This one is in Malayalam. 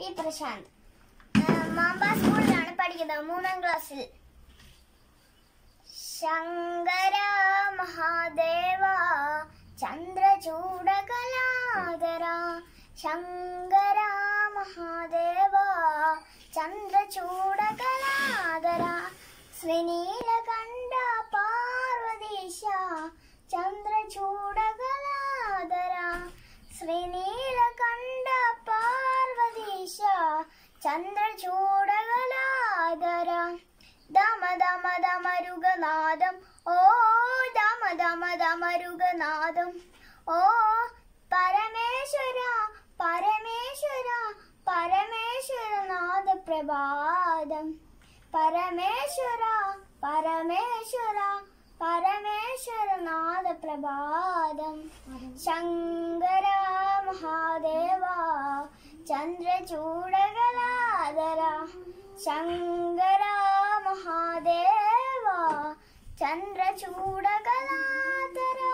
ടി പ്രശാന്ത് ആ, മാമ്പ സ്കൂളിലാണ് പഠിക്കുന്നത് മൂന്നാം ക്ലാസ്സിൽ ശങ്കര മഹാദേവ ചന്ദ്രചൂടകലാധര ശങ്കര മഹാദേവ ചന്ദ്രചൂടകലാധര ശ്രീനീലകണ്ഠ പാർവതീശ ചന്ദ്രചൂടകലാധര ശ്രീനീലകണ്ഠ പാർവതീശ ചന്ദ്രചൂടകലാധര ദമ ദമ ദമരുഗനാദം ഓ ദമ ദമ ദമരുഗനാദം ഓ പരമേശ്വര പരമേശ്വര പരമേശ്വരനാഥ പ്രഭാതം പരമേശ്വര പരമേശ്വര പരമേശ്വരനാഥ പ്രഭാതം ശങ്കര മഹാദേവ ചന്ദ്രചൂടകലാധര ശങ്കര മഹാദേവ ചന്ദ്രചൂടകലാധര